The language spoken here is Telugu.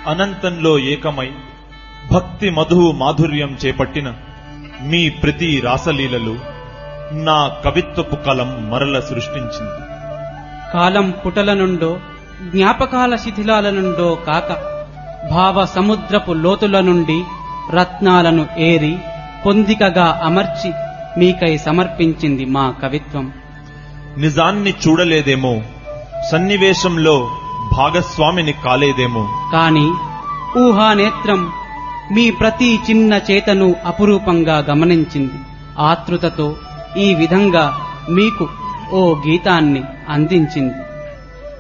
అనంతంలో ఏకమై భక్తి మధు మాధుర్యం చేపట్టిన మీ ప్రతి రాసలీలలు నా కవిత్వపు కలం మరల సృష్టించింది కాలం పుటల నుండో జ్ఞాపకాల శిథిలాల నుండో కాక భావ సముద్రపు లోతుల నుండి రత్నాలను ఏరి పొందికగా అమర్చి మీకై సమర్పించింది మా కవిత్వం నిజాన్ని చూడలేదేమో సన్నివేశంలో భాగస్వామిని కాలేదేమో కాని ఊహానేత్రం మీ ప్రతి చిన్న చేతను అపురూపంగా గమనించింది ఆతృతతో ఈ విధంగా మీకు ఓ గీతాన్ని అందించింది